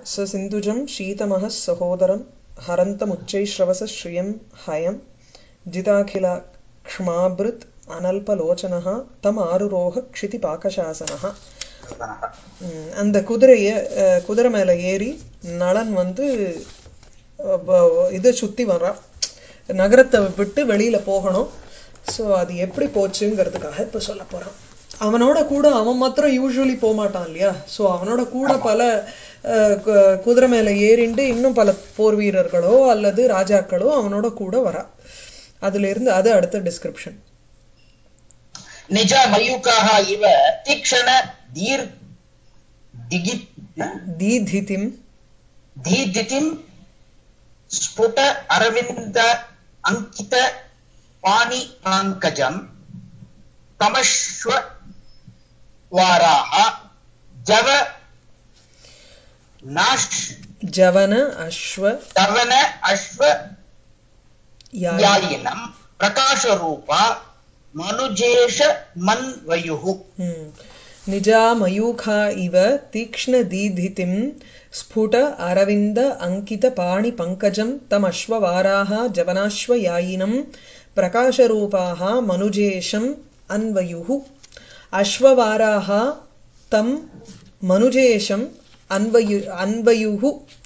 स सिन्धुजं शीतमः सहोदरं हरन्तमुच्चैश्रवसः श्रियं हयं जिताखिलक्ष्माभृत् अनल्पलोचनः तम् आरुरोह क्षितिपाकशासनः ம், அந்த குதிரைய அஹ், குதிரை மேல ஏறி நளன் வந்து அஹ், வ- இதை சுத்தி வரான் நகரத்தை விட்டு வெளியில போகணும் ஸோ அது எப்படி போச்சுங்கிறதுக்காக இப்ப சொல்ல போறான் அவனோட கூட அவன் மாத்திரம் யூஸ்வலி போக மாட்டான் இல்லையா ஸோ அவனோட கூட பல அஹ், கு- குதிரை மேல ஏறிண்டு இன்னும் பல போர் வீரர்களோ அல்லது ராஜாக்களோ அவனோட கூட வரா அதுல இருந்து அது அடுத்த டிஸ்கிரிப்ஷன் ನಿಜ ಮಯೂಕಾಹ ಇವ ತೀಕ್ಷಣ ದೀರ್ ದಿಗಿ தீதிதிம் ದೀದಿತಿಂ ಸ್ಫುಟ ಅರವಿಂದ ಅಂಕಿತ ಪಾಣಿ ಪಾಂಕಜಂ ತಮಶ್ವ ವಾರಾಹ ಜವ ನಾಶ್ ஜவன அஸ்வ ತವನ ಅಶ್ವ யா- ಯಾಯಿನಂ ಪ್ರಕಾಶ ರೂಪ ಮನುಜೇಶ ಮನ್ವಯುಹು हम्म। निजा मयूखा इव तीक्ष्णदीधितिं स्फुट अरविन्द अङ्कितपाणिपङ्कजं तमश्ववाराः जवनाश्वयायिनं प्रकाशरूपाः मनुजेशम् अन्वयुः अश्ववाराः तं मनुजेशम् अन्वयु अन्वयुः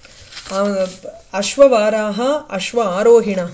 அஹ் அஸ்வவாராக அஸ்வ ஆரோகிணः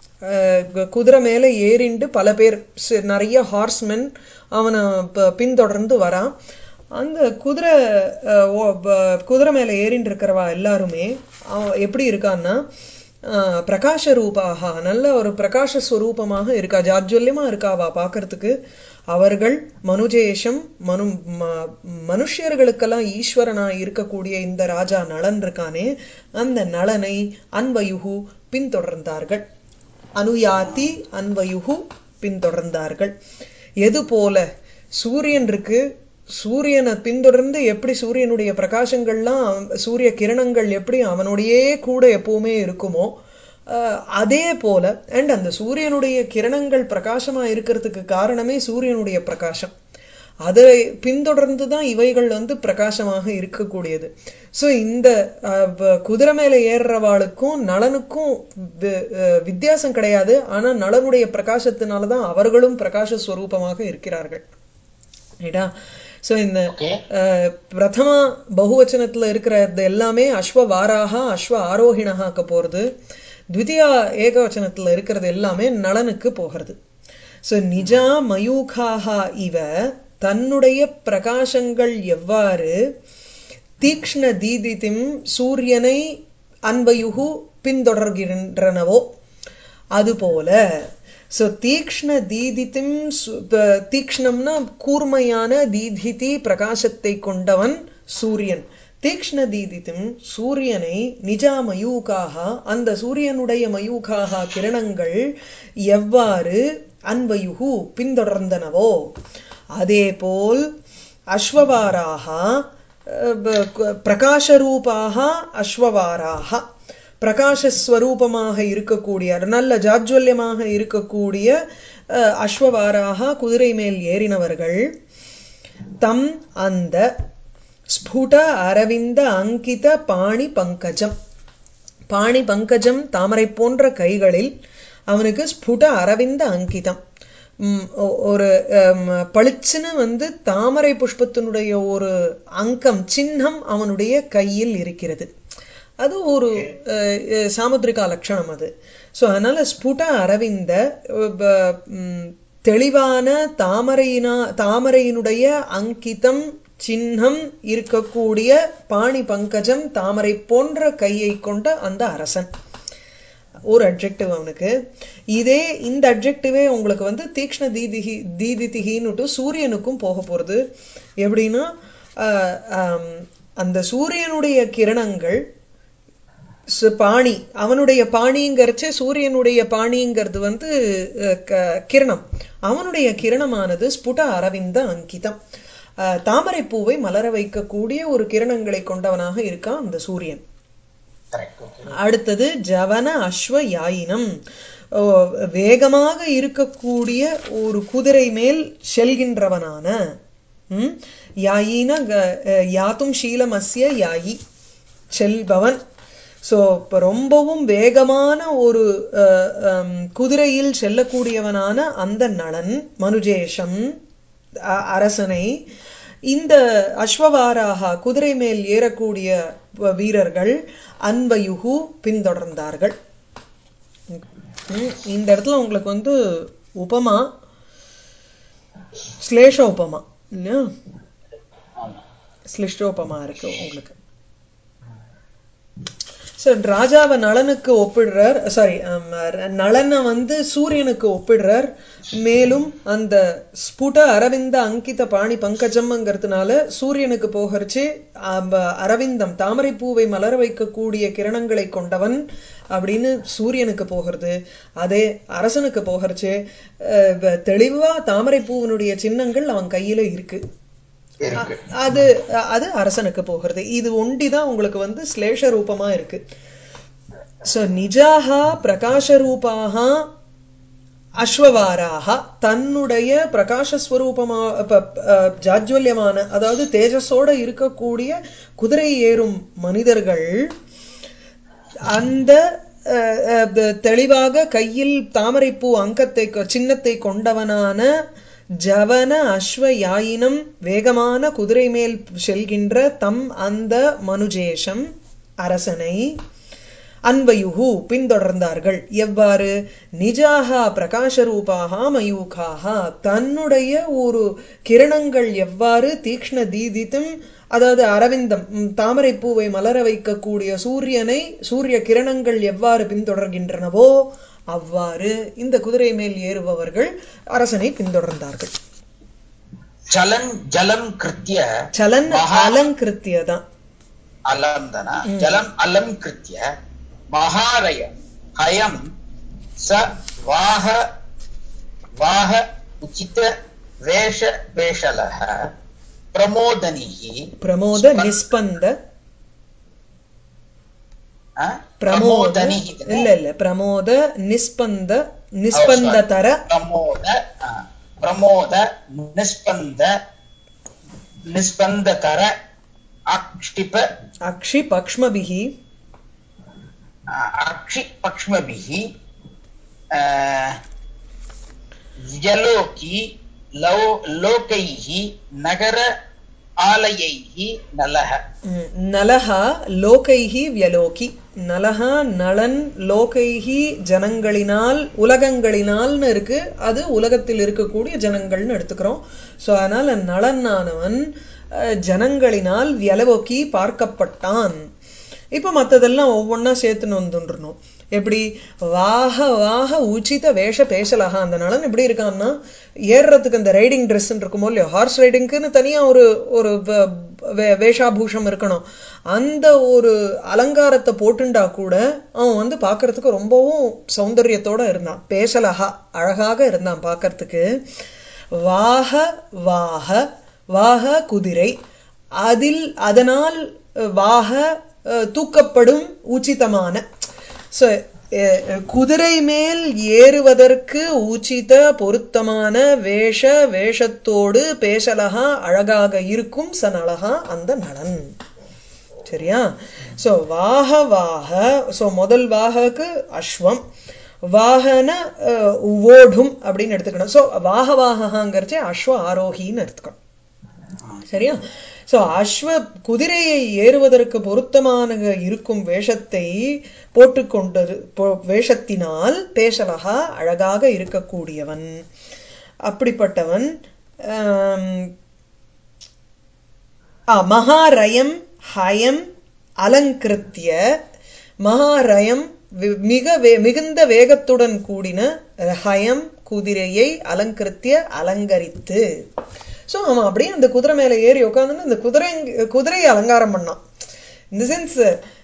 அஹ் குதிரை மேல ஏறிண்டு பல பேர் சி- நிறைய ஹார்ஸ்மென் அவனை ப- பின்தொடர்ந்து வரான் அந்த குதிரை அஹ், ஓ- ப- குதிரை மேல ஏறிண்டு இருக்கிறவா எல்லாருமே அவ- எப்படி இருக்கான்னா அஹ், பிரகாஷ ரூபாக நல்ல ஒரு பிரகாஷ ஸ்வரூபமாக இருக்கா ஜாஜ்வல்யமா இருக்காவா பார்க்கறதுக்கு அவர்கள் மனுஜேஷம் மனு ம- மனுஷ்யர்களுக்கெல்லாம் ஈஸ்வரனா இருக்கக்கூடிய இந்த ராஜா நளன் இருக்கானே அந்த நளனை அன்வயுகு பின்தொடர்ந்தார்கள் அனுயாதி அன்வயுகு பின்தொடர்ந்தார்கள் எது போல சூரியன் இருக்கு சூரியனை பின்தொடர்ந்து எப்படி சூரியனுடைய பிரகாசங்கள்லாம் அவன்- சூரிய கிரணங்கள் எப்படி அவனுடையே கூட எப்பவுமே இருக்குமோ அஹ், அதே போல அண்ட் அந்த சூரியனுடைய கிரணங்கள் பிரகாசமா இருக்கிறதுக்கு காரணமே சூரியனுடைய பிரகாசம் அதை பின்தொடர்ந்து தான் இவைகள் வந்து பிரகாசமாக இருக்கக்கூடியது ஸோ இந்த அஹ், வ- குதிரை மேல ஏறுறவாளுக்கும் நலனுக்கும் வி- அஹ், வித்தியாசம் கிடையாது ஆனா நலனுடைய பிரகாசத்தினால தான் அவர்களும் பிரகாச ஸ்வரூபமாக இருக்கிறார்கள் ரைட்டா ஸோ இந்த ಓಕೆ அஹ், பிரதம பகுவச்சனத்துல இருக்கிறது எல்லாமே அஸ்வ வாராக அஸ்வ ஆரோகிணகாக்க போறது த்விதியா ஏகவச்சனத்துல இருக்கிறது எல்லாமே நலனுக்கு போகிறது ஸோ நிஜா மயூகாக இவ தன்னுடைய பிரகாசங்கள் எவ்வாறு தீக்ஷ்ண தீதிதிம் சூரியனை அன்பயுகு பின்தொடர்கின்றனவோ அதுபோல ஸோ தீக்ஷ்ண தீதித்திம் சு- ப- தீக்ஷ்ணம்னா கூர்மையான தீதிதி பிரகாசத்தை கொண்டவன் சூரியன் தீக்ஷ்ண தீதித்திம் சூரியனை நிஜா மயூகாக அந்த சூரியனுடைய மயூகாக கிரணங்கள் எவ்வாறு அன்வயுகு பின்தொடர்ந்தனவோ அதேபோல் அஸ்வவாராக அஹ், ப- க- பிரகாசரூபாக அஸ்வவாராக பிரகாசஸ்வரூபமாக இருக்கக்கூடிய நல்ல ஜாஜ்வல்யமாக இருக்கக்கூடிய அஹ், அஸ்வவாராக குதிரை மேல் ஏறினவர்கள் தம் அந்த ஸ்புட அரவிந்த அங்கித பாணி பங்கஜம் பாணி பங்கஜம் தாமரை போன்ற கைகளில் அவனுக்கு ஸ்புட அரவிந்த அங்கிதம் ம், ஒ- ஒரு ஹம், பளிச்சுன்னு வந்து தாமரை புஷ்பத்தினுடைய ஒரு அங்கம் சின்னம் அவனுடைய கையில் இருக்கிறது அது ஒரு அஹ், அஹ், சாமுத்திரிகா லட்சணம் அது ஸோ அதனால ஸ்புட அரவிந்த அஹ், ப- ம், தெளிவான தாமரையினா தாமரையினுடைய அங்கிதம் சின்னம் இருக்கக்கூடிய பாணி பங்கஜம் தாமரை போன்ற கையை கொண்ட அந்த அரசன் ஒரு அட்ஜெக்டிவ் அவனுக்கு இதே இந்த அட்ஜெக்டிவே உங்களுக்கு வந்து தீக்ஷ்ண தீதிகி தீதிதிகின்னுட்டு சூரியனுக்கும் போக போறது எப்படின்னா ஆஹ், ஆம், அந்த சூரியனுடைய கிரணங்கள் சு- பாணி அவனுடைய பாணிங்கிறச்சே சூரியனுடைய பாணிங்கிறது வந்து அஹ், க- கிரணம் அவனுடைய கிரணமானது ஸ்புட அரவிந்த அங்கிதம் அஹ், தாமரைப்பூவை மலர வைக்கக்கூடிய ஒரு கிரணங்களை கொண்டவனாக இருக்கான் அந்த சூரியன் ಕರೆಕ್ಟ್ ಓಕೆ அடுத்தது ஜவன அஸ்வ யாயினம் ஓ, வேகமாக இருக்கக்கூடிய ஒரு குதிரை மேல் செல்கின்றவனான ம், யாயின க- அஹ், யாத்தும் ஷீலம் அஸ்ய யாயி செல்பவன் ஸோ இப்போ ரொம்பவும் வேகமான ஒரு அஹ், ஹம், குதிரையில் செல்லக்கூடியவனான அந்த நளன் மனுஜேஷம் அ- அரசனை இந்த அஸ்வவாராக குதிரை மேல் ஏறக்கூடிய வ- வீரர்கள் அன்பயுகு பின்தொடர்ந்தார்கள் ம், இந்த இடத்துல உங்களுக்கு வந்து உபமா ஸ்லேஷ உபமா இல்லையா ஆமா ஸ்லிஷ்டோபமா இருக்கு உங்களுக்கு சார் ராஜாவை நளனுக்கு ஒப்பிடுறார் சாரி நளனை வந்து சூரியனுக்கு ஒப்பிடுறார் மேலும் அந்த ஸ்புட அரவிந்த அங்கித பாணி பங்கஜம்ங்கிறதுனால சூரியனுக்கு போகிறச்சு அரவிந்தம் தாமரை பூவை மலர வைக்கக்கூடிய கிரணங்களை கொண்டவன் அப்படின்னு சூரியனுக்கு போகிறது அதே அரசனுக்கு போகிறச்சு அஹ், வ- தெளிவா தாமரை பூவினுடைய சின்னங்கள் அவன் கையில இருக்கு இருக்கு அது அது அரசனுக்கு போகிறது இது ஒண்டிதான் உங்களுக்கு வந்து ஸ்லேஷ ரூபமா இருக்கு சோ நிஜாக பிரகாஷ ரூபாக அஸ்வவாராக தன்னுடைய பிரகாசஸ்வரூபமா ப- அஹ், ஜாஜ்வல்யமான அதாவது தேஜஸோட இருக்கக்கூடிய குதிரை ஏறும் மனிதர்கள் அந்த அஹ், அஹ், த- தெளிவாக கையில் தாமரைப்பூ அங்கத்தை கொ- சின்னத்தை கொண்டவனான ஜவன அஸ்வ யாயினம் வேகமான குதிரை மேல் செல்கின்ற தம் அந்த மனுஜேஷம் அரசனை அன்வயுகு பின்தொடர்ந்தார்கள் எவ்வாறு நிஜாகா பிரகாசரூபாக மயூகாக தன்னுடைய ஒரு கிரணங்கள் எவ்வாறு தீக்ஷ்ண தீதித்தும் அதாவது அரவிந்தம் ம், தாமரைப் பூவை மலர வைக்கக்கூடிய சூரியனை சூரிய கிரணங்கள் எவ்வாறு பின்தொடர்கின்றனவோ அவ்வாறு இந்த குதிரை மேல் ஏறுபவர்கள் அரசனை பின்தொடர்ந்தார்கள் ಚಲನ್ ಜಲಂ ಕೃತ್ಯ சலன் மகா- அலங்கிருத்திய தான் ಅಲಂದನ ಜಲಂ ಅಲಂಕೃತ್ಯ ಮಹಾರಯ ಹಯಂ ಸ ವಾಹ ವಾಹ ಉಚಿತ ವೇಷ ವೇಷಲಃ ಪ್ರಮೋದನಿಃ பிரமோத நிஸ்பந்த ಆ? பிரமோத ಪ್ರಮೋದನಿಃ இல்ல இல்ல பிரமோத நிஸ்பந்த நிஸ்பந்ததர ಪ್ರಮೋದ ಆ, ಪ್ರಮೋದ ನಿಸ್ಪಂದ ನಿಸ್ಪಂದತರ ಅಕ್ಷಿಪ அக்ஷி பக்ஷ்மபிகி ಆ, ಅಕ್ಷಿ ಪಕ್ಷ್ಮಭಿः ಆ, ವ್ಯಲೋಕಿ ಲೋ ಲೋಕೈः ನಗರ ಆಲಯೈः ನಲಃ ம், நலஹா லோகைஹி வியலோகி நலஹா நலன் லோகைஹி ஜனங்களினால் உலகங்களினால்னு இருக்கு அது உலகத்தில் இருக்கக்கூடிய ஜனங்கள்னு எடுத்துக்கிறோம் சோ அதனால நலனானவன் அஹ், ஜனங்களினால் வியலோக்கி பார்க்கப்பட்டான் இப்ப மத்ததெல்லாம் ஒவ்வொன்னா சேர்த்துன்னு வந்துன்றணும் எப்படி வாக வாக உச்சித வேஷ பேசலகா அந்த நலன் எப்படி இருக்கான்னா ஏறுறதுக்கு அந்த ரைடிங் ட்ரெஸ் இருக்குமோ இல்லையோ ஹார்ஸ் ரைடிங்க்குன்னு தனியா ஒரு ஒரு வ- வே- வேஷாபூஷம் இருக்கணும் அந்த ஒரு அலங்காரத்தை போட்டுண்டா கூட அவன் வந்து பார்க்கறதுக்கு ரொம்பவும் சௌந்தரியத்தோட இருந்தான் பேசலகா அழகாக இருந்தான் பார்க்கறதுக்கு வாக வாக வாக குதிரை அதில் அதனால் அஹ், வாக அஹ், தூக்கப்படும் உச்சிதமான ஸோ குதிரை மேல் ஏறுவதற்கு உச்சித பொருத்தமான வேஷ வேஷத்தோடு பேசலகா அழகாக இருக்கும் சனழகா அந்த நலன் சரியா சோ வாக வாக சோ முதல் வாகக்கு அஸ்வம் வாகன அஹ், ஓடும் அப்படின்னு எடுத்துக்கணும் சோ வாக வாகங்கிறச்சே அஸ்வ ஆரோகின்னு எடுத்துக்கணும் சரியா சோ அஸ்வ குதிரையை ஏறுவதற்கு பொருத்தமான இருக்கும் வேஷத்தை போட்டுக்கொண்டது போ- வேஷத்தினால் பேசலகா அழகாக இருக்கக்கூடியவன் அப்படிப்பட்டவன் ஆம், ஆ, மகாரயம் ஹயம் அலங்கிருத்திய மகாரயம் வி- மிக வே- மிகுந்த வேகத்துடன் கூடின ஹயம் குதிரையை அலங்கிருத்திய அலங்கரித்து சோ அவன் அப்படியே அந்த குதிரை மேல ஏறி உட்காந்துன்னு அந்த குதிரை குதிரையை அலங்காரம் பண்ணான் இந்த சென்ஸ்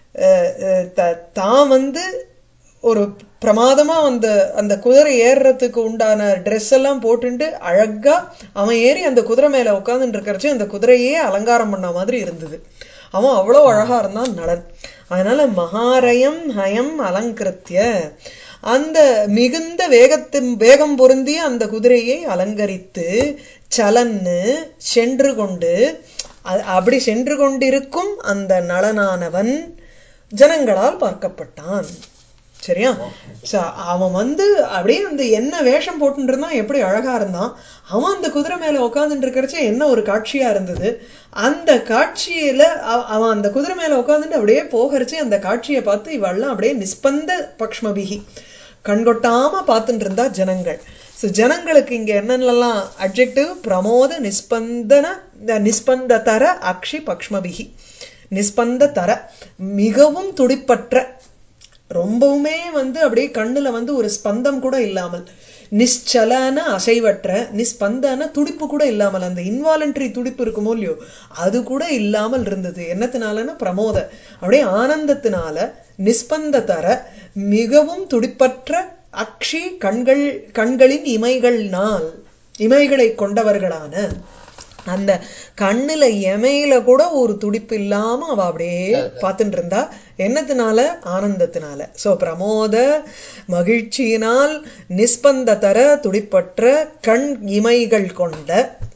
தான் வந்து ஒரு பிரமாதமா அந்த அந்த குதிரை ஏறுறதுக்கு உண்டான ட்ரெஸ் எல்லாம் போட்டுட்டு அழகா அவன் ஏறி அந்த குதிரை மேல உட்காந்துட்டு இருக்கிறச்சு அந்த குதிரையே அலங்காரம் பண்ண மாதிரி இருந்தது அவன் அவ்வளவு அழகா இருந்தான் நலன் அதனால மகாரயம் ஹயம் அலங்கிருத்திய அந்த மிகுந்த வேகத்தின் வேகம் பொருந்திய அந்த குதிரையை அலங்கரித்து சலன்னு சென்று கொண்டு அ- அப்படி சென்று கொண்டிருக்கும் அந்த நளனானவன் ஜனங்களால் பார்க்கப்பட்டான் சரியா ச- அவன் வந்து அப்படியே அந்த என்ன வேஷம் போட்டுட்டு இருந்தான் எப்படி அழகா இருந்தான் அவன் அந்த குதிரை மேல உட்காந்துட்டு இருக்கிறச்ச என்ன ஒரு காட்சியா இருந்தது அந்த காட்சியில அவ- அவன் அந்த குதிரை மேல உட்காந்துட்டு அப்படியே போகிறச்சு அந்த காட்சியை பார்த்து இவெல்லாம் அப்படியே நிஸ்பந்த பக்ஷ்மபிகி கண்கொட்டாம பார்த்துட்டு இருந்தா ஜனங்கள் ஸோ ஜனங்களுக்கு இங்க என்னென்னலாம் அட்ஜெக்டிவ் பிரமோத நிஸ்பந்தன நிஸ்பந்த தர அக்ஷி பக்ஷ்மபிகி நிஸ்பந்த தர மிகவும் துடிப்பற்ற ரொம்பவுமே வந்து அப்படியே கண்ணுல வந்து ஒரு ஸ்பந்தம் கூட இல்லாமல் நிశ్చலன அசைவற்ற நிஸ்பந்தன துடிப்பு கூட இல்லாமல் அந்த இன்வாலண்டரி துடிப்பு இருக்குமோ இல்லையோ அது கூட இல்லாமல் இருந்தது என்னத்தினாலன்னா பிரமோத அப்படியே ஆனந்தத்தினால நிஸ்பந்த தர மிகவும் துடிப்பற்ற அக்ஷி கண்கள் கண்களின் இமைகள்னால் இமைகளை கொண்டவர்களான அந்த கண்ணுல எமையில கூட ஒரு துடிப்பு இல்லாம அவ அப்படியே பார்த்துட்டு இருந்தா என்னத்தினால ஆனந்தத்தினால சோ பிரமோத மகிழ்ச்சியினால் நிஸ்பந்த தர துடிப்பற்ற கண் இமைகள் கொண்ட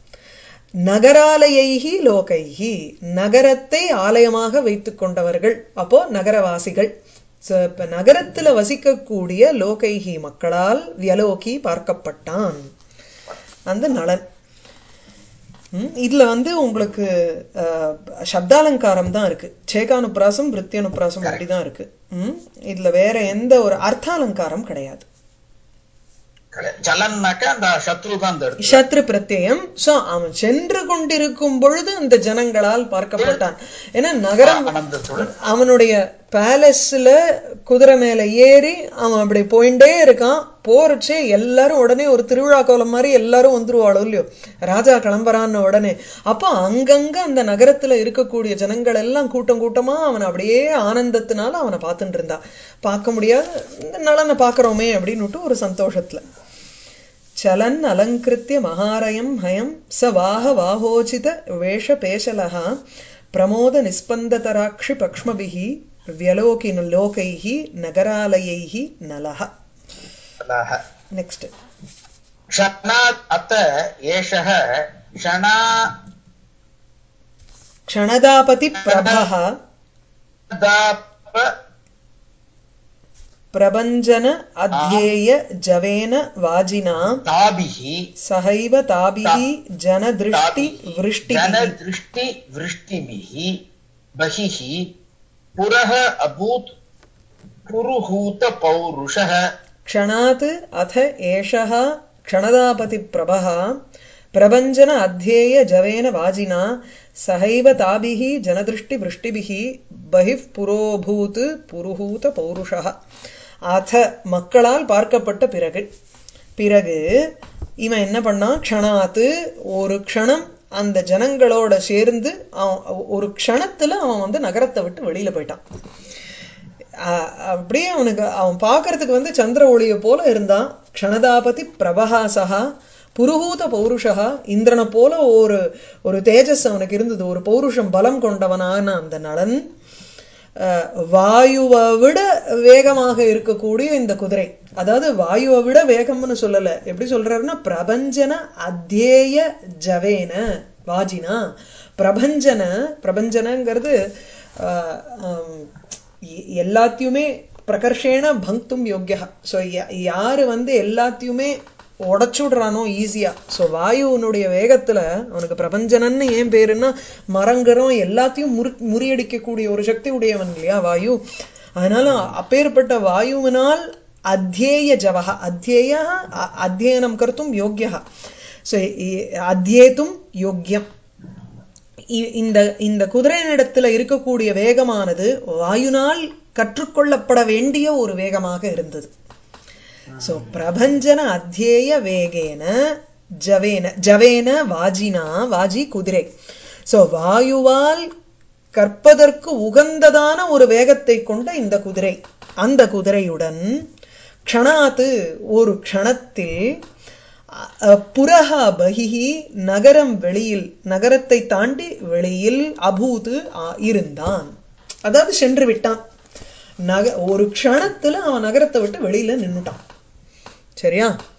நகராலயைகி லோகைகி நகரத்தை ஆலயமாக வைத்துக் கொண்டவர்கள் அப்போ நகரவாசிகள் So, இப்ப நகரத்துல வசிக்கக்கூடிய லோகைகி மக்களால் வியலோகி பார்க்கப்பட்டான் அந்த நலன் ம், இதுல வந்து உங்களுக்கு அஹ், சப்தாலங்காரம் தான் இருக்கு சேகானுப்பிராசம் விருத்தியனுப்பிராசம் அப்படிதான் இருக்கு ம், இதுல வேற எந்த ஒரு அர்த்தாலங்காரம் கிடையாது சலன்னாக்க அந்த சத்ரு தான் அந்த இடத்துல சத்ரு பிரத்யயம் சோ அவன் சென்று கொண்டிருக்கும் பொழுது அந்த ஜனங்களால் பார்க்கப்பட்டான் ஏன்னா நகரம் ஆனந்தத்துடன் அவனுடைய பேலஸ்ல குதிரை மேல ஏறி அவன் அப்படி போயிட்டே இருக்கான் போறச்சே எல்லாரும் உடனே ஒரு திருவிழா கோலம் மாதிரி எல்லாரும் வந்துருவாளோ இல்லையோ ராஜா கிளம்புறான்னு உடனே அப்போ அங்கங்க அந்த நகரத்துல இருக்கக்கூடிய ஜனங்கள் எல்லாம் கூட்டம் கூட்டமா அவனை அப்படியே ஆனந்தத்தினால அவனை பார்த்துட்டு இருந்தா பார்க்க முடியாது இந்த நலனை பார்க்கறோமே அப்படின்னுட்டு ஒரு சந்தோஷத்துல चलन् अलङ्कृत्य महारयं हयं स वाह वाहोचित वेषपेशलः प्रमोदनिस्पन्दतराक्षिपक्ष्मभिः व्यलोकिन लोकैः नगरालयैः नलः அதாக. नेक्स्ट् क्षणात् अत एषः क्षणा क्षणदापतिप्रभः दाप प्रभञ्जन अध्येय जवेन वाजिना ताभिः सहैव ताभिः जनदृष्टिवृष्टिभिः जनदृष्टि वृष्टिभिः बहिः पुरः अभूत् पुरुहूतपौरुषः क्षणात् अथ एषः क्षणदापतिप्रभः प्रभञ्जन अध्येय जवेन वाजिना सहैव ताभिः जनदृष्टिवृष्टिभिः बहिः पुरोभूत् पुरुहूत पौरुषः அத மக்களால் பார்க்கப்பட்ட பிறகு பிறகு இவன் என்ன பண்ணான் க்ஷணாத்து ஒரு க்ஷணம் அந்த ஜனங்களோட சேர்ந்து அவன் ஒரு க்ஷணத்துல அவன் வந்து நகரத்தை விட்டு வெளியில போயிட்டான் அ- அப்படியே அவனுக்கு அவன் பார்க்கறதுக்கு வந்து சந்திர ஒளியை போல இருந்தான் க்ஷணதாபதி பிரபஹாசகா புருஹூத பௌருஷா இந்திரனை போல ஒரு ஒரு தேஜஸ் அவனுக்கு இருந்தது ஒரு பௌருஷம் பலம் கொண்டவனான அந்த நலன் அஹ், வாயுவை விட வேகமாக இருக்கக்கூடிய இந்த குதிரை அதாவது வாயுவை விட வேகம்னு சொல்லல எப்படி சொல்றாருன்னா பிரபஞ்சன அத்தியேய ஜவேன வாஜினா பிரபஞ்சன பிரபஞ்சனங்கிறது அஹ், ஆம், எ- எல்லாத்தையுமே பிரகர்ஷேன பங்க்தும் யோக்கியா ஸோ யாரு வந்து எல்லாத்தையுமே உடச்சுடுறானோ ஈஸியா ஸோ வாயுனுடைய வேகத்துல அவனுக்கு பிரபஞ்சனன்னு ஏன் பேருன்னா மரங்கரம் எல்லாத்தையும் முறி முறியடிக்கக்கூடிய ஒரு சக்தி உடையவன் இல்லையா வாயு அதனால அப்பேற்பட்ட வாயுவினால் அத்தியேய ஜவஹ அத்தியேய அ- அத்தியனம் கர்த்தும் யோக்கியா ஸோ அத்தியேத்தும் யோக்கியம் இ- இந்த இந்த குதிரையினிடத்துல இருக்கக்கூடிய வேகமானது வாயுனால் கற்றுக்கொள்ளப்பட வேண்டிய ஒரு வேகமாக இருந்தது சோ பிரபஞ்சன அத்தியேய வேகேன ஜவேன ஜவேன வாஜினா வாஜி குதிரை சோ வாயுவால் கற்பதற்கு உகந்ததான ஒரு வேகத்தை கொண்ட இந்த குதிரை அந்த குதிரையுடன் க்ஷணாத்து ஒரு க்ஷணத்தில் அ- புரஹா பகிஹி நகரம் வெளியில் நகரத்தை தாண்டி வெளியில் அபூது ஆ- இருந்தான் அதாவது சென்று விட்டான் நக ஒரு க்ஷணத்துல அவன் நகரத்தை விட்டு வெளியில நின்னுட்டான் சரியா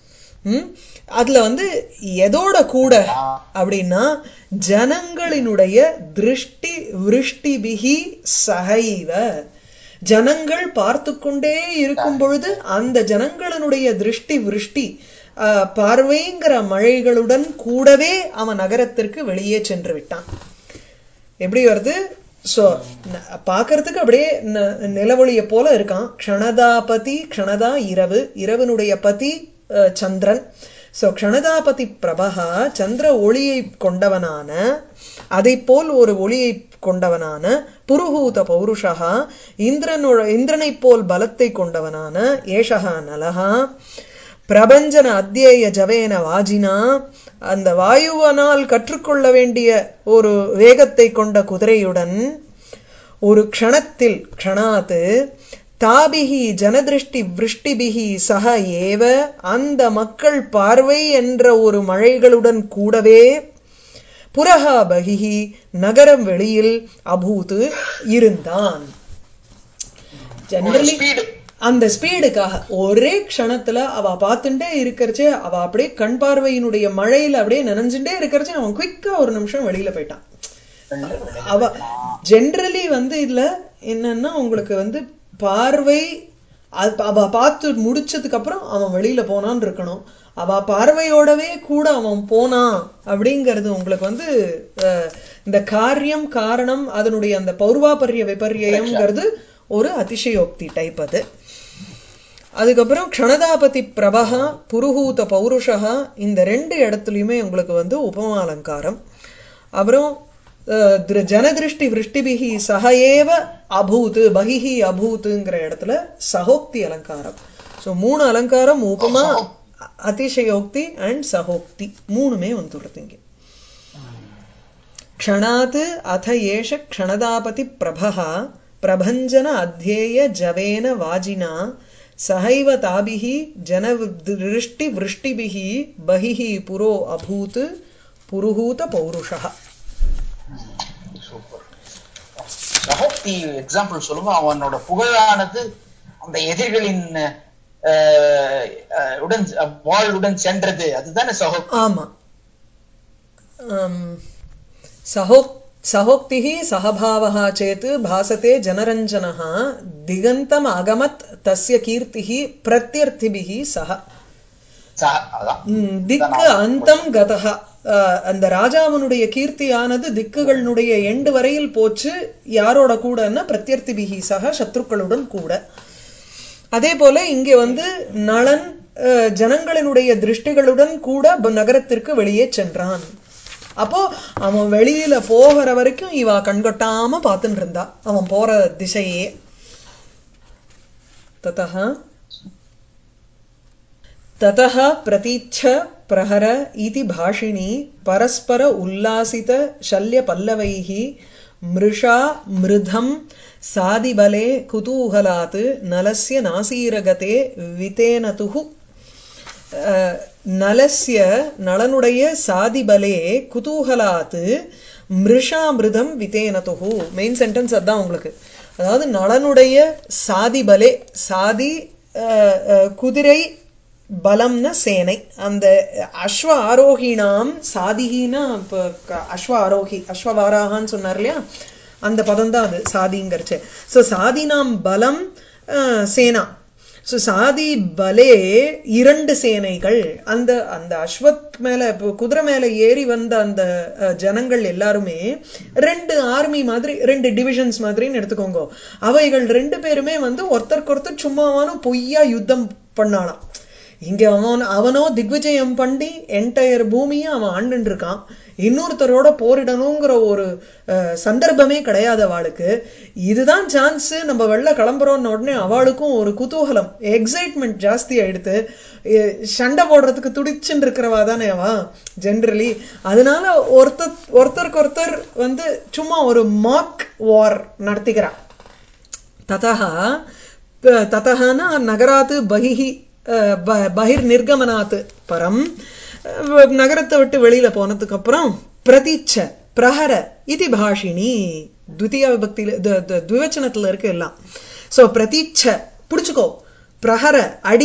ம்? அதுல வந்து எதோட கூட அப்படின்னா ஜனங்களினுடைய திருஷ்டி விருஷ்டிபிகி சகைவ ஜனங்கள் பார்த்து கொண்டே இருக்கும் பொழுது அந்த ஜனங்களினுடைய திருஷ்டி விருஷ்டி ஆஹ், பார்வைங்கிற மழைகளுடன் கூடவே அவன் நகரத்திற்கு வெளியே சென்று விட்டான் எப்படி வருது சோ பார்க்கறதுக்கு அப்படியே ந- நிலவொளிய போல இருக்கான் க்ஷணதாபதி க்ஷணதா இரவு இரவனுடைய பதி அஹ், சந்திரன் சோ க்ஷணதாபதி பிரபகா சந்திர ஒளியை கொண்டவனான அதை போல் ஒரு ஒளியை கொண்டவனான புருஹூத பௌருஷா இந்திரனோட இந்திரனைப் போல் பலத்தை கொண்டவனான ஏஷகா நலஹா பிரபஞ்சன அத்தியேய ஜவேன வாஜினா அந்த வாயுவனால் கற்றுக்கொள்ள வேண்டிய ஒரு வேகத்தை கொண்ட குதிரையுடன் ஒரு க்ஷணத்தில் க்ஷணாத்து தாபிகி ஜனதிருஷ்டி விருஷ்டிபிகி சக ஏவ அந்த மக்கள் பார்வை என்ற ஒரு மழைகளுடன் கூடவே புரஹா பகிஹி நகரம் வெளியில் அபூத்து இருந்தான் ஜெனரலி ஸ்பீடு அந்த ஸ்பீடுக்காக ஒரே க்ஷணத்துல அவ பார்த்துட்டே இருக்கறச்சே அவ அப்படியே கண் பார்வையினுடைய மழையில அப்படியே நனைஞ்சுட்டே இருக்கறச்சே அவன் குயிக்கா ஒரு நிமிஷம் வெளியில போயிட்டான் அவ ஜென்ரலி வந்து இதுல என்னன்னா உங்களுக்கு வந்து பார்வை அது- அவ பார்த்து முடிச்சதுக்கு அப்புறம் அவன் வெளியில போனான்னு இருக்கணும் அவ பார்வையோடவே கூட அவன் போனான் அப்படிங்கிறது உங்களுக்கு வந்து அஹ், இந்த காரியம் காரணம் அதனுடைய அந்த பௌர்வாபரிய விபர்யம்ங்கிறது ஒரு அதிசயோக்தி டைப் அது அதுக்கப்புறம் க்ஷணதாபதி பிரபகா புருஹூத பௌருஷா இந்த ரெண்டு இடத்துலயுமே உங்களுக்கு வந்து உபமா அலங்காரம் அப்புறம் அஹ், திரு- ஜனதிருஷ்டி விருஷ்டிபிகி சக ஏவ அபூத் பகிஹி அபூத்துங்கிற இடத்துல சகோக்தி அலங்காரம் சோ மூணு அலங்காரம் உபமா அதிசயோக்தி அண்ட் சகோக்தி மூணுமே வந்துடுறது இங்க क्षणात् अथ एष क्षणदापति प्रभः प्रभञ्जन अध्येय जवेन वाजिना सहैव ताभिः जनवृष्टिवृष्टिभिः बहिः पुरो अभूत् पुरुहूत पौरुषः சூப்பர் சகோக்தி எக்ஸாம்பிள் சொல்லுங்க அவனோட புகழானது அந்த எதிரிகளின் அஹ், அஹ், உடன் வாளுடன் சென்றது அதுதானே சகோக்தி ஆமா अम्, सहो सहोक्तिः सहभावः चेत् भासते जनरञ्जनः दिगन्तम् अगमत् तस्य कीर्तिः प्रत्यर्थिभिः सह ச- அதான் ம், திக்கு அந்தம் கதஹா அஹ், அந்த ராஜாவனுடைய கீர்த்தியானது திக்குகளினுடைய எண்டு வரையில் போச்சு யாரோட கூடன்னா பிரத்யர்த்திபிகி சக சத்ருக்களுடன் கூட அதே போல இங்க வந்து நளன் அஹ், ஜனங்களினுடைய திருஷ்டிகளுடன் கூட ப- நகரத்திற்கு வெளியே சென்றான் அப்போ அவன் வெளியில போகிற வரைக்கும் இவ கண்கொட்டாம பார்த்துட்டு இருந்தா அவன் போற திசையே ததா ततः प्रतीच्छ प्रहर इति भाषिणी परस्पर उल्लासित शल्यपल्लवैः मृषा मृधं सादिबले कुतूहलात् नलस्य नासीरगते वितेनतुः அஹ், நலஸ்ய நளனுடைய சாதிபலே குதூகலாத்து மிருஷாமிருதம் விதேனதுகு மெயின் சென்டென்ஸ் அதான் உங்களுக்கு அதாவது நளனுடைய சாதிபலே சாதி அஹ், அஹ், குதிரை பலம்ன சேனை அந்த அஸ்வ ஆரோகிணாம் சாதிகினா இப்போ க- அஸ்வ ஆரோகி அஸ்வவாராகான்னு சொன்னார் இல்லையா அந்த பதம் தான் அது சாதிங்கிறச்சு ஸோ சாதினாம் பலம் அஹ், சேனா ஸோ சாதி பலே இரண்டு சேனைகள் அந்த அந்த அஸ்வத் மேல இப்போ குதிரை மேல ஏறி வந்த அந்த அஹ், ஜனங்கள் எல்லாருமே ரெண்டு ஆர்மி மாதிரி ரெண்டு டிவிஷன்ஸ் மாதிரின்னு எடுத்துக்கோங்க அவைகள் ரெண்டு பேருமே வந்து ஒருத்தருக்கு ஒருத்தர் சும்மாவானும் பொய்யா யுத்தம் பண்ணாலாம் இங்க அவன் அவனோ திக்விஜயம் பண்ணி என்டையர் பூமியை அவன் ஆண்டுன்னு இருக்கான் இன்னொருத்தரோட போரிடணுங்கிற ஒரு அஹ், சந்தர்ப்பமே கிடையாது அவளுக்கு இதுதான் சான்ஸ் நம்ம வெளில கிளம்புறோம்னு உடனே அவளுக்கும் ஒரு குதூகலம் எக்ஸைட்மெண்ட் ஜாஸ்தி ஆயிடுத்து எ- சண்டை போடுறதுக்கு துடிச்சுன்னு இருக்கிறவா தானே அவ ஜென்ரலி அதனால ஒருத்தர் ஒருத்தருக்கு ஒருத்தர் வந்து சும்மா ஒரு மாக் வார் நடத்திக்கிறான் ततः प- ततः न नगरात् बहिः அஹ், ப- பகிர் நிர்கமனாத் பரம் அஹ், நகரத்தை விட்டு வெளியில போனதுக்கு அப்புறம் பிரதீட்ச பிரஹர இதி பாஷினி துவித்திய விபக்தியில த- த- த்விவச்சனத்துல இருக்கு எல்லாம் சோ பிரதீட்ச புடிச்சுக்கோ பிரஹர அடி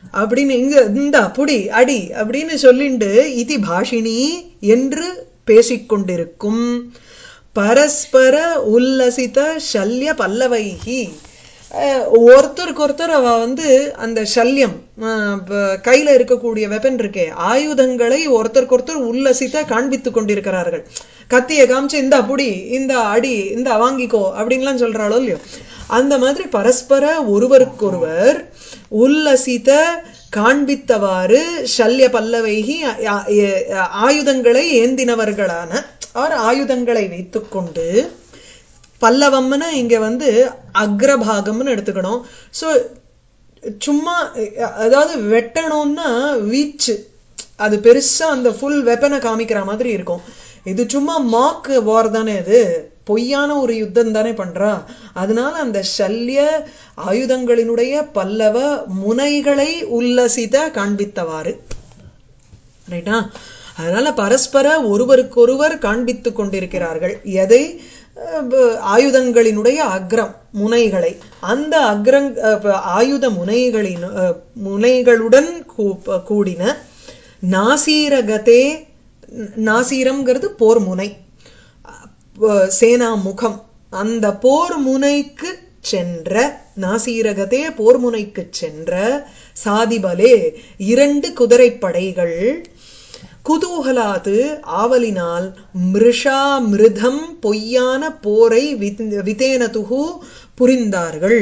அப்படின்னு இங்க இந்த புடி அடி அப்படின்னு சொல்லிண்டு இதி பாஷினி என்று பேசிக்கொண்டிருக்கும் பரஸ்பர உல்லசித சல்ய பல்லவைகி அஹ், ஒருத்தருக்கு ஒருத்தர் அவ வந்து அந்த சல்யம் அஹ், ப- கையில இருக்கக்கூடிய வெப்பன் இருக்கே ஆயுதங்களை ஒருத்தருக்கு ஒருத்தர் உல்லசித்த காண்பித்துக் கொண்டிருக்கிறார்கள் கத்தியை காமிச்சு இந்த புடி இந்த அடி இந்த வாங்கிக்கோ அப்படின்லாம் சொல்றாளோ இல்லையோ அந்த மாதிரி பரஸ்பர ஒருவருக்கொருவர் உல்லசித காண்பித்தவாறு சல்ய பல்லவைகி அ- அ- அ- ஆயுதங்களை ஏந்தினவர்களான அவர் ஆயுதங்களை வைத்துக்கொண்டு பல்லவம்னு இங்க வந்து அக்ரபாகம்னு எடுத்துக்கணும் சோ சும்மா அஹ், அதாவது வெட்டணும்னா வீச்சு அது பெருசா அந்த ஃபுல் வெப்பனை காமிக்கிற மாதிரி இருக்கும் இது சும்மா மாக் வார் தானே இது பொய்யான ஒரு யுத்தம் தானே பண்றா அதனால அந்த சல்ய ஆயுதங்களினுடைய பல்லவ முனைகளை உல்லசித காண்பித்தவாறு ரைட்டா அதனால பரஸ்பர ஒருவருக்கொருவர் காண்பித்துக் கொண்டிருக்கிறார்கள் எதை அஹ், ப- ஆயுதங்களினுடைய அக்ரம் முனைகளை அந்த அக்ரங் அஹ், ப- ஆயுத முனைகளின் அஹ், முனைகளுடன் கூ- கூடின நாசீரகதே நாசீரம்ங்கிறது போர் முனை அஹ், சேனா முகம் அந்த போர் முனைக்கு சென்ற நாசீரகத்தே போர் முனைக்கு சென்ற சாதிபலே இரண்டு குதிரைப்படைகள் குதூகலாது ஆவலினால் மிருஷா மிருதம் பொய்யான போரை வித்- விதேனதுகு புரிந்தார்கள்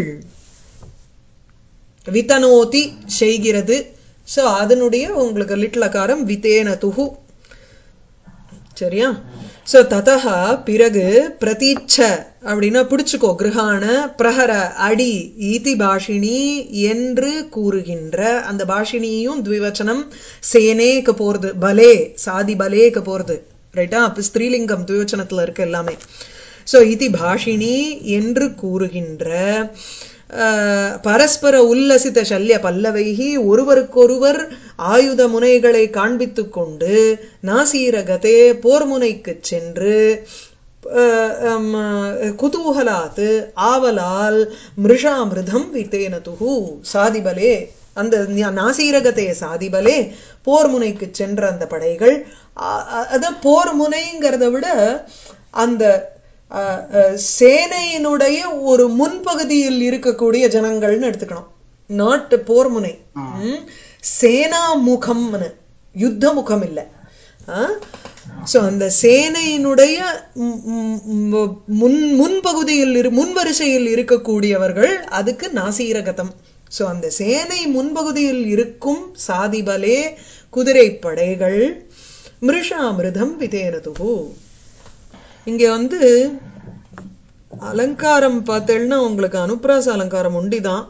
விதனோதி செய்கிறது சோ அதனுடைய உங்களுக்கு லிட்லகாரம் விதேனதுகு சரியா சோ ததா பிறகு பிரதீட்ச அப்படின்னா பிடிச்சுக்கோ கிருஹான பிரஹர அடி ஈதி பாஷினி என்று கூறுகின்ற அந்த பாஷினியும் த்விவச்சனம் சேனேக்கு போறது பலே சாதி பலேக்கு போறது ரைட்டா அப்ப ஸ்திரீலிங்கம் த்விவச்சனத்துல இருக்கு எல்லாமே சோ இதி பாஷினி என்று கூறுகின்ற அஹ், பரஸ்பர உல்லசித சல்ய பல்லவைகி ஒருவருக்கொருவர் ஆயுத முனைகளை காண்பித்துக் கொண்டு நாசீரகத்தே போர் முனைக்கு சென்று அஹ், ஹம், குதூகலாத்து ஆவலால் மிருஷாமிருதம் வித்தேனதுகு சாதிபலே அந்த ஞ- நாசீரகத்தே சாதிபலே போர் முனைக்கு சென்ற அந்த படைகள் அ- அ- அத போர் முனைங்கிறத விட அந்த அஹ், அஹ், சேனையினுடைய ஒரு முன்பகுதியில் இருக்கக்கூடிய ஜனங்கள்னு எடுத்துக்கணும் நாட்டு போர் முனை ம்? சேனா முகம்னு யுத்த முகம் இல்ல சோ அந்த சேனையினுடைய ம், ம், ம், முன் முன்பகுதியில் இரு முன்வரிசையில் இருக்கக்கூடியவர்கள் அதுக்கு நாசீரகதம் சோ அந்த சேனை முன்பகுதியில் இருக்கும் சாதிபலே குதிரை படைகள் மிருஷாமிருதம் விதேனதுகு இங்க வந்து அலங்காரம் பார்த்தேன்னா உங்களுக்கு அனுப்ராச அலங்காரம் உண்டிதான்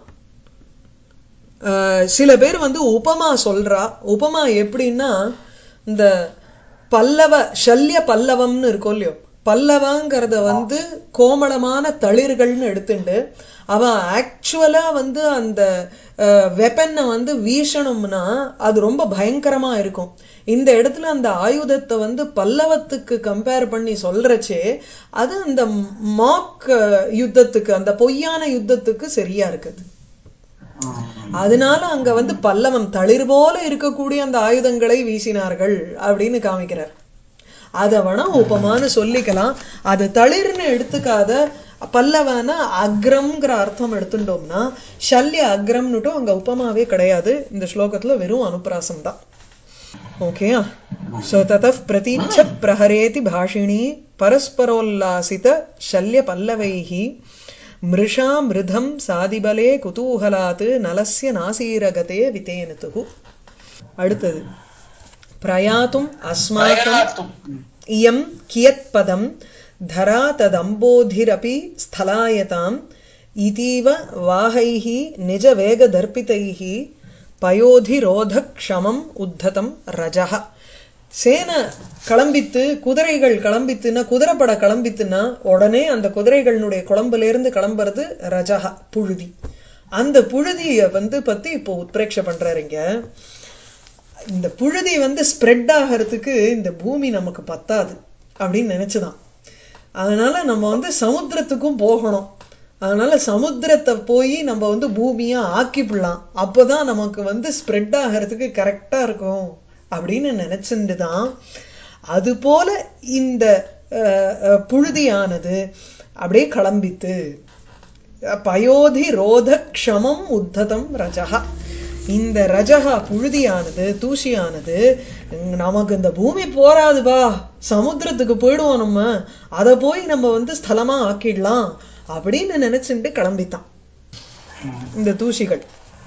ஆஹ் சில பேர் வந்து உபமா சொல்றா உபமா எப்படின்னா இந்த பல்லவ சல்ய பல்லவம்னு இருக்கும் இல்லையோ பல்லவங்கிறத வந்து கோமளமான தளிர்கள்னு எடுத்துண்டு அவன் ஆக்சுவலா வந்து அந்த வெப்பனை வந்து வீசணும்னா அது ரொம்ப பயங்கரமா இருக்கும் இந்த இடத்துல அந்த ஆயுதத்தை வந்து பல்லவத்துக்கு கம்பேர் பண்ணி சொல்றச்சே அது அந்த மாக் யுத்தத்துக்கு அந்த பொய்யான யுத்தத்துக்கு சரியா இருக்குது அதனால அங்க வந்து பல்லவம் தளிர் போல இருக்கக்கூடிய அந்த ஆயுதங்களை வீசினார்கள் அப்படின்னு காமிக்கிறார் அத வேணா உபமான்னு சொல்லிக்கலாம் அது தளிர்னு எடுத்துக்காத பல்லவன அக்ரம்ங்கிற அர்த்தம் எடுத்துட்டோம்னா சல்ய அக்ரம்னுட்டும் அங்க உபமாவே கிடையாது இந்த ஸ்லோகத்துல வெறும் அனுப்பிராசம் தான் ஓகே சோ தத பிரதீட்ச பிரஹரேதி பாஷிணி பரஸ்பரோல்லாசித சல்ய பல்லவைஹி மிருஷா மிருதம் சாதிபலே குதூகலாத் நலஸ்ய நாசீரகதே விதேனதுகு அடுத்தது பிரயாத்தும் அஸ்மாக்கம் பிரயாத்தும். இயம் கியத்பதம் धरा तदम्बोधिरपि स्थलायताम् इतीव वाहैः निजवेगदर्पितैः பயோதிரோதக்ஷமம் உத்ததம் ரஜஹ சேனை கிளம்பித்து குதிரைகள் கிளம்பித்துன்னா குதிரைப்பட கிளம்பித்துன்னா உடனே அந்த குதிரைகளினுடைய குழம்புல இருந்து கிளம்புறது ரஜஹ புழுதி அந்த புழுதிய வந்து பத்தி இப்போ உத்பிரேட்ச பண்றாருங்க இந்த புழுதி வந்து ஸ்ப்ரெட் ஆகிறதுக்கு இந்த பூமி நமக்கு பத்தாது அப்படின்னு நினைச்சுதான் அதனால நம்ம வந்து சமுத்திரத்துக்கும் போகணும் அதனால சமுத்திரத்தை போய் நம்ம வந்து பூமியா ஆக்கிப்பிடலாம் அப்போதான் நமக்கு வந்து ஸ்ப்ரெட் ஆகிறதுக்கு கரெக்டா இருக்கும் அப்படின்னு நினைச்சுட்டு தான் அது போல இந்த அஹ், அஹ், புழுதியானது அப்படியே கிளம்பித்து பயோதி ரோத க்ஷமம் உத்ததம் ரஜகா இந்த ரஜகா புழுதியானது தூசியானது உம், நமக்கு இந்த பூமி போராதுபா சமுத்திரத்துக்கு போயிடுவோம் நம்ம அதை போய் நம்ம வந்து ஸ்தலமா ஆக்கிடலாம் அப்படின்னு நினைச்சுட்டு கிளம்பித்தான் இந்த தூசிகள்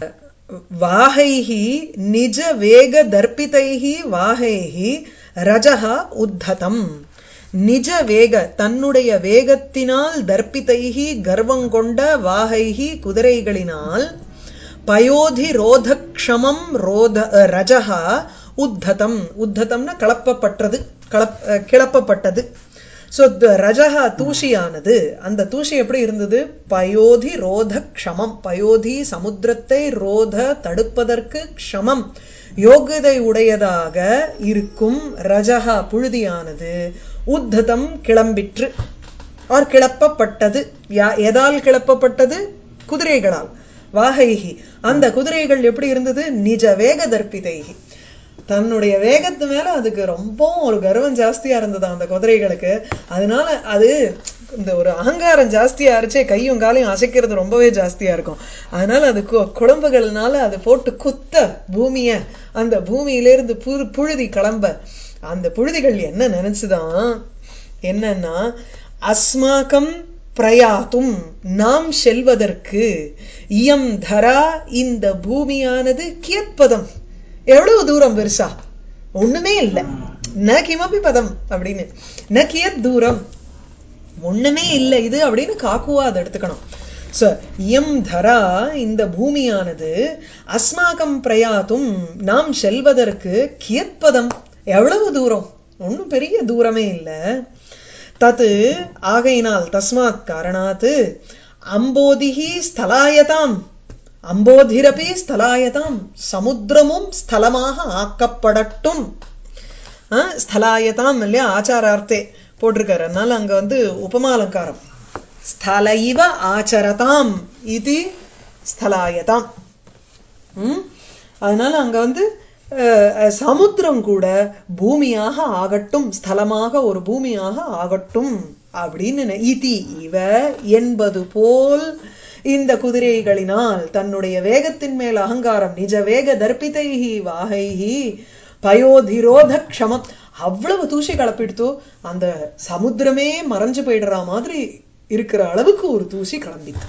வாகைஹி நிஜ வேக தர்ப்பிதைஹி வாகைஹி ரஜஹா உத்ததம் நிஜ வேக தன்னுடைய வேகத்தினால் தர்ப்பிதைஹி கர்வம் கொண்ட வாகைஹி குதிரைகளினால் பயோதி ரோதக்ஷமம் ரோத அஹ், ரஜஹா உத்ததம் உத்ததம்னா கலப்பப்பட்டது கலப் அஹ், கிளப்பப்பட்டது சோ ரஜஹா தூசியானது அந்த தூசி எப்படி இருந்தது பயோதி ரோத க்ஷமம் பயோதி சமுத்திரத்தை ரோத தடுப்பதற்கு க்ஷமம் யோகிதை உடையதாக இருக்கும் ரஜஹா புழுதியானது உத்ததம் கிளம்பிற்று ஆர் கிளப்பப்பட்டது யா- எதால் கிளப்பப்பட்டது குதிரைகளால் வாகைகி அந்த குதிரைகள் எப்படி இருந்தது நிஜ வேக தர்ப்பிதைகி தன்னுடைய வேகத்து மேல அதுக்கு ரொம்ப ஒரு கர்வம் ஜாஸ்தியா இருந்தது அந்த குதிரைகளுக்கு அதனால அது இந்த ஒரு அகங்காரம் ஜாஸ்தியா இருச்சே கையும் காலையும் அசைக்கிறது ரொம்பவே ஜாஸ்தியா இருக்கும் அதனால அது கு- குழம்புகள்னால அது போட்டு குத்த பூமிய அந்த பூமியிலிருந்து புழு புழுதி கிளம்ப அந்த புழுதிகள் என்ன நினைச்சுதான் என்னன்னா அஸ்மாக்கம் பிரயாத்தும் நாம் செல்வதற்கு இயம் தரா இந்த பூமியானது கியத்பதம் எவ்வளவு தூரம் பெருசா ஒண்ணுமே இல்ல ந கிமபி பதம் அப்படின்னு ந கியத் தூரம் ஒண்ணுமே இல்லை இது அப்படின்னு காக்குவா அதை எடுத்துக்கணும் சோ இயம் தரா இந்த பூமியானது அஸ்மாக்கம் பிரயாத்தும் நாம் செல்வதற்கு கியத்பதம் எவ்வளவு தூரம் ஒண்ணும் பெரிய தூரமே இல்லை தத்து ஆகையினால் தஸ்மாத் காரணாத் அம்போதிஹி ஸ்தலாயதாம் அம்போதிரபி ஸ்தலாயதாம் சமுத்திரமும் ஸ்தலமாக ஆக்கப்படட்டும் ஆ, ஸ்தலாயதாம் இல்லையா ஆச்சாரார்த்தே போட்டிருக்காரு அதனால அங்க வந்து உபமாலங்காரம் ஸ்தல இவ ஆச்சரதாம் இது ஸ்தலாயதாம் ம்? அதனால அங்க வந்து அஹ், அஹ், சமுத்திரம் கூட பூமியாக ஆகட்டும் ஸ்தலமாக ஒரு பூமியாக ஆகட்டும் அப்படின்னு நெ- இதி இவ என்பது போல் இந்த குதிரைகளினால் தன்னுடைய வேகத்தின் மேல் அகங்காரம் நிஜ வேக தர்ப்பிதைஹி வாகைஹி பயோதிரோத க்ஷமம் அவ்வளவு தூசி கலப்பிடுத்து அந்த சமுத்திரமே மறைஞ்சு போயிடுற மாதிரி இருக்கிற அளவுக்கு ஒரு தூசி கிளம்பித்து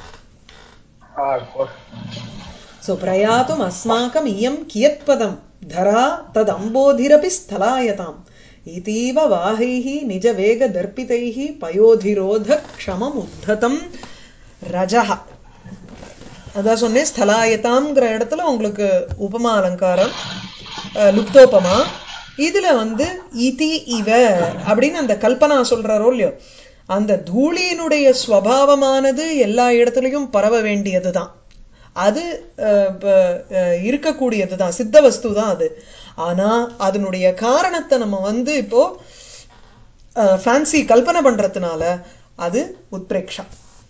सो प्रयातुम् अस्माकम् इयं कियत्पदं धरा तदम्बोधिरपि स्थलायताम् इतीव वाहैः निजवेगदर्पितैः पयोधिरोधक्षमम् उद्धतं ரஜஹ அதான் சொன்னேன் ஸ்தலாயதாம்ங்கிற இடத்துல உங்களுக்கு உபமா அலங்காரம் அஹ், லுப்தோபமா இதுல வந்து இதி இவ அப்படின்னு அந்த கல்பனா சொல்றாரோ இல்லையோ அந்த தூளியினுடைய ஸ்வபாவமானது எல்லா இடத்துலயும் பரவ வேண்டியதுதான் அது அஹ், ப- அஹ், இருக்கக்கூடியதுதான் சித்த வஸ்து தான் அது ஆனா அதனுடைய காரணத்தை நம்ம வந்து இப்போ ஃபேன்சி கல்பனை பண்றதுனால அது உத்பிரேக்ஷா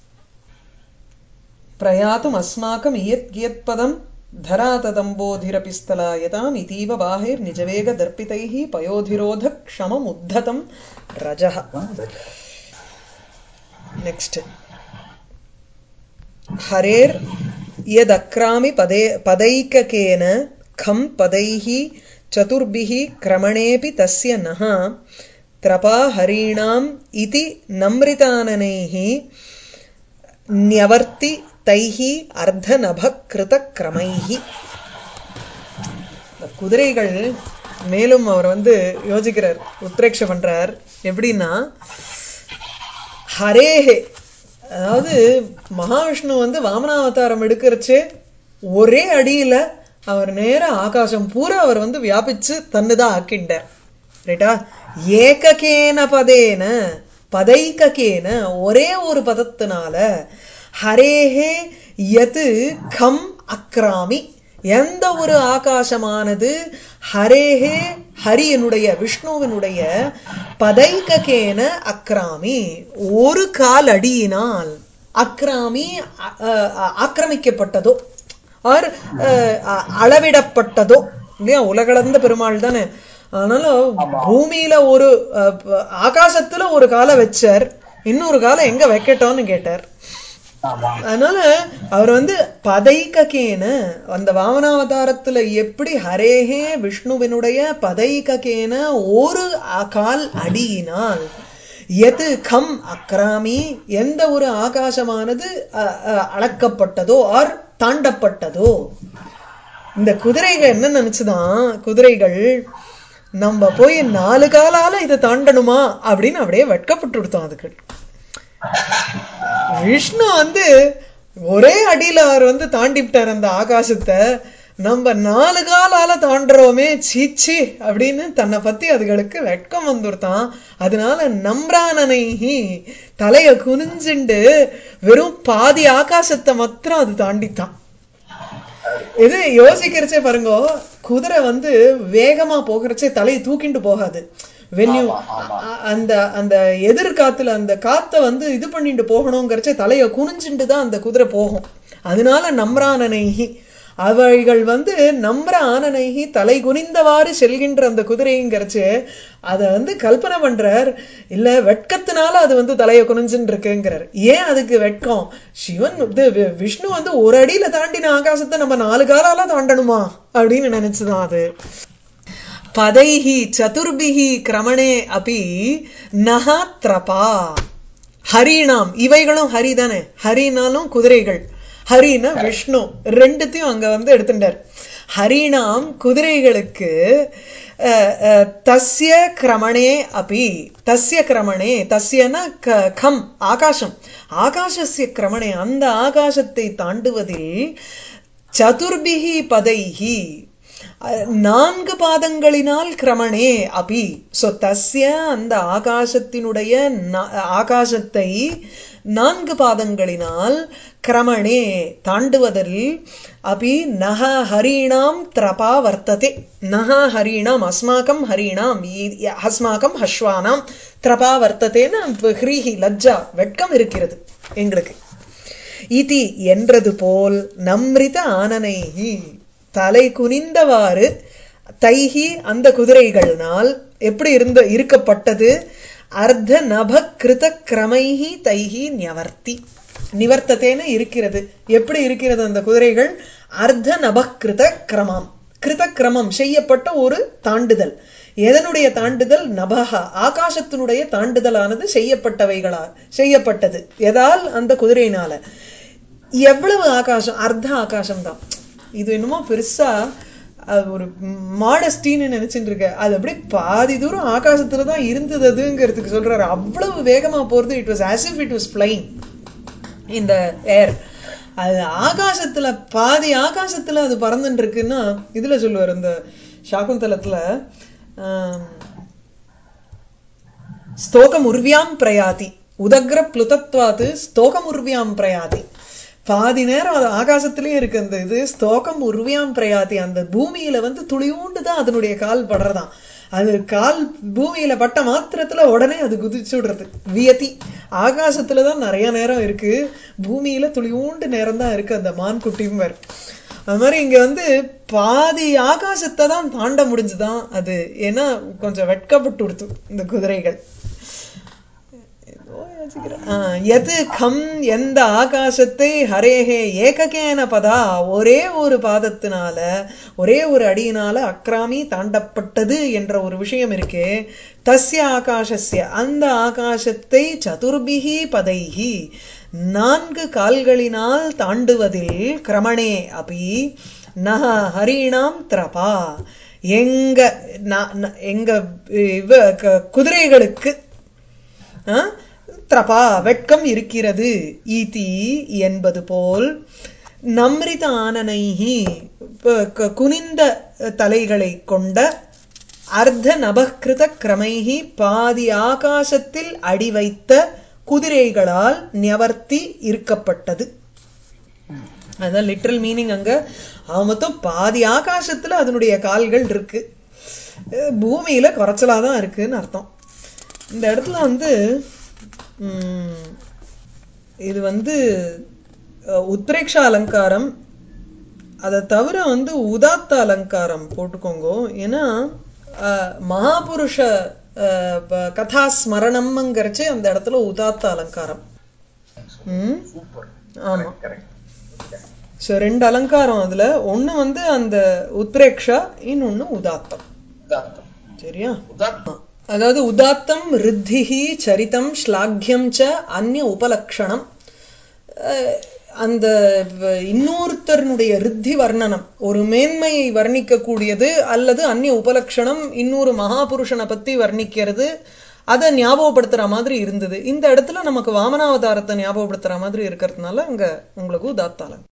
प्रयातुम् अस्माकम् इयत् कियत्पदम् धरातदम्बोधिरपिस्तलायताम् इतीव बाहिर्निजवेगदर्पितैः पयोधिरोधक्षममुद्धतं रजः नेक्स्ट् हरेर् यदक्रामि पदे पदैककेन खं पदैः चतुर्भिः क्रमणेऽपि तस्य नः त्रपा हरीणाम् इति नम्रिताननैः न्यवर्ति தைஹி அர்த்த நபக்கிருத கிரமைஹி இந்த குதிரைகள் மேலும் அவர் வந்து யோசிக்கிறார் உத்ரேட்ச பண்றார் எப்படின்னா ஹரேஹே அதாவது மகாவிஷ்ணு வந்து வாமனாவதாரம் எடுக்கிறச்சு ஒரே அடியில அவர் நேர ஆகாசம் பூரா அவர் வந்து வியாபிச்சு தன்னுதான் ஆக்கிண்டார் ரைட்டா ஏககேன பதேன பதைககேன ஒரே ஒரு பதத்தினால ஹரேஹே யது கம் அக்ராமி எந்த ஒரு ஆகாசமானது ஹரேஹே ஹரியனுடைய விஷ்ணுவினுடைய பதைககேன அக்ராமி ஒரு கால் அடியினால் அக்ராமி அ- அ- ஆக்கிரமிக்கப்பட்டதோ ஆர் அ- அளவிடப்பட்டதோ இல்லையா உலகளந்த பெருமாள் தானே அதனால பூமியில ஒரு அ, ப- ஆகாசத்துல ஒரு காலை வச்சார் இன்னொரு காலை எங்க வைக்கட்டோம்னு கேட்டார் ஆமா அதனால அவர் வந்து பதைககேன அந்த வாமனாவதாரத்துல எப்படி ஹரேஹே விஷ்ணுவினுடைய பதைககேன ஒரு அ- கால் அடியினால் எது கம் அக்ராமி எந்த ஒரு ஆகாசமானது அ, அ, அளக்கப்பட்டதோ ஆர் தாண்டப்பட்டதோ இந்த குதிரைகள் என்ன நினைச்சுதான் குதிரைகள் நம்ம போய் நாலு காலால இதை தாண்டணுமா அப்படின்னு அப்படியே வெட்கப்பட்டு விடுத்தோம் அதுக்கு விஷ்ணு வந்து ஒரே அடியில அவர் வந்து தாண்டிவிட்டார் அந்த ஆகாசத்தை நம்ம நாலு காலால தாண்டுறோமே சீச்சி அப்படின்னு தன்னை பத்தி அதுகளுக்கு வெட்கம் வந்துருத்தான் அதனால நம்ரானனைஹி தலைய குனிஞ்சுண்டு வெறும் பாதி ஆகாசத்தை மாத்திரம் அது தாண்டித்தான் இது யோசிக்கிறச்சே பாருங்க குதிரை வந்து வேகமா போகிறச்சே தலையை தூக்கிண்டு போகாது when you அ- அந்த அந்த எதிர்காத்துல அந்த காத்தை வந்து இது பண்ணிட்டு போகணுங்கிறச்சே தலையை குனிஞ்சுட்டு தான் அந்த குதிரை போகும் அதனால நம்ரானனைஹி அவைகள் வந்து நம்புற ஆனனைகி தலை குனிந்தவாறு செல்கின்ற அந்த குதிரைங்கிறச்சு அதை வந்து கல்பனை பண்றார் இல்ல வெட்கத்தினால அது வந்து தலையை குனிஞ்சுன்னு இருக்குங்கிறார் ஏன் அதுக்கு வெட்கம் சிவன் இது வி- விஷ்ணு வந்து ஒரு அடியில தாண்டின ஆகாசத்தை நம்ம நாலு காலால தாண்டணுமா அப்படின்னு நினைச்சுதான் அது பதைஹி சதுர்பிஹி கிரமணே அபி நஹா த்ரபா ஹரிணாம் இவைகளும் ஹரி தானே ஹரினாலும் குதிரைகள் ஹரினா விஷ்ணு ரெண்டுத்தையும் அங்க வந்து எடுத்துட்டார் ஹரிணாம் குதிரைகளுக்கு அஹ், அஹ், தஸ்ய கிரமணே அபி தஸ்ய கிரமணே தஸ்யனா க- கம் ஆகாசம் ஆகாசஸ்ய கிரமணே அந்த ஆகாசத்தை தாண்டுவதில் சதுர்பிகி பதைஹி அஹ், நான்கு பாதங்களினால் கிரமணே அபி சோ தஸ்ய அந்த ஆகாசத்தினுடைய நா- ஆகாசத்தை நான்கு பாதங்களினால் கிரமணே தாண்டுவதில் அபி நக ஹரீணாம் திரபா வர்த்ததே நக ஹரீணாம் அஸ்மாக்கம் ஹரீணாம் இ- அஸ்மாக்கம் ஹஸ்வானாம் திரபா வர்த்ததேன்னு ஹ்ரீஹி லஜ்ஜா வெட்கம் இருக்கிறது எங்களுக்கு இதி என்றது போல் நம்ரித ஆனனைஹி தலை குனிந்தவாறு தைஹி அந்த குதிரைகள்னால் எப்படி இருந்த இருக்கப்பட்டது அர்த்த நப கிருத கிரமைஹி தைஹி நியவர்த்தி நிவர்த்தத்தேன்னு இருக்கிறது எப்படி இருக்கிறது அந்த குதிரைகள் அர்த்த நபக்கிருத கிரமம் கிருத கிரமம் செய்யப்பட்ட ஒரு தாண்டுதல் எதனுடைய தாண்டுதல் நபகா ஆகாசத்தினுடைய தாண்டுதலானது செய்யப்பட்டவைகளா செய்யப்பட்டது எதால் அந்த குதிரையினால எவ்வளவு ஆகாசம் அர்த்த ஆகாசம் தான் இது என்னமோ பெருசா அது ஒரு மாடஸ்டின்னு நினைச்சிட்டு இருக்க அது அப்படியே பாதி தூரம் ஆகாசத்துல தான் இருந்தது அதுங்கிறதுக்கு சொல்றாரு அவ்வளவு வேகமா போறது it was as if it was flying இந்த ஏர் அது ஆகாசத்துல பாதி ஆகாசத்துல அது பறந்துட்டு இருக்குன்னா இதுல சொல்லுவார் இந்த சாகுந்தலத்துல ஆம், ஸ்தோகம் உர்வியாம் பிரயாதி உதக்ர பிளுதத்வாத்து ஸ்தோகம் உர்வியாம் பிரயாதி பாதி நேரம் அது ஆகாசத்திலேயே இருக்கு அந்த இது ஸ்தோகம் உருவியாம் பிரயாதி அந்த பூமியில வந்து துளியூண்டு தான் அதனுடைய கால் படுறதாம் அது கால் பூமியில பட்ட மாத்திரத்துல உடனே அது குதிச்சு விடுறது வியதி ஆகாசத்துல தான் நிறைய நேரம் இருக்கு பூமியில துளியூண்டு நேரம் தான் இருக்கு அந்த மான் குட்டிம்பர் அது மாதிரி இங்க வந்து பாதி ஆகாசத்தை தான் தாண்ட முடிஞ்சுதான் அது ஏன்னா கொஞ்சம் வெட்கப்பட்டு கொடுத்து இந்த குதிரைகள் ஏதோ யோசிக்கிறேன். ஆ, எது கம் எந்த ஆகாசத்தை ஹரேஹே ஏககேன பதா ஒரே ஒரு பாதத்தினால ஒரே ஒரு அடியினால அக்ராமி தாண்டப்பட்டது என்ற ஒரு விஷயம் இருக்கே தஸ்ய ஆகாசஸ்ய அந்த ஆகாசத்தை சதுர்பிகி பதைஹி நான்கு கால்களினால் தாண்டுவதில் கிரமணே அபி நக ஹரிணாம் திரபா எங்க நா- ந- எங்க இவ க- குதிரைகளுக்கு ஆ? திரபா வெட்கம் இருக்கிறது ஈதி என்பது போல் நம்ரித ஆனனைஹி ப- க- குனிந்த தலைகளை கொண்ட அர்த்த நபகிருத கிரமைஹி பாதி ஆகாசத்தில் அடி வைத்த குதிரைகளால் நியவர்த்தி இருக்கப்பட்டது அதான் லிட்ரல் மீனிங் அங்க அவன் மொத்தம் பாதி ஆகாசத்துல அதனுடைய கால்கள் இருக்கு அஹ் பூமியில குறைச்சலாதான் இருக்குன்னு அர்த்தம் இந்த இடத்துல வந்து உம், இது வந்து அஹ், உத்ரேக்ஷ அலங்காரம் அதை தவிர வந்து உதாத்த அலங்காரம் போட்டுக்கோங்க ஏன்னா அஹ், மகாபுருஷ அஹ், ப- கதா ஸ்மரணம்ங்கிறச்சு அந்த இடத்துல உதாத்த அலங்காரம் ம் சூப்பர் ஆமா கரெக்ட் ஸோ ரெண்டு அலங்காரம் அதுல ஒண்ணு வந்து அந்த உத்ரேக்ஷா இன்னொன்னு உதாத்தம் உதாத்தம் சரியா உதாத்தம் அதாவது உதாத்தம் ரித்திஹி சரிதம் ஸ்லாக்யம் ச அந்நிய உபலக்ஷணம் அஹ், அந்த வ- இன்னொருத்தருடைய ரித்தி வர்ணனம் ஒரு மேன்மையை வர்ணிக்கக்கூடியது அல்லது அந்நிய உபலக்ஷணம் இன்னொரு மகாபுருஷனை பத்தி வர்ணிக்கிறது அதை ஞாபகப்படுத்துற மாதிரி இருந்தது இந்த இடத்துல நமக்கு வாமனாவதாரத்தை ஞாபகப்படுத்துற மாதிரி இருக்கிறதுனால அங்க உங்களுக்கு உதாத்தாலம்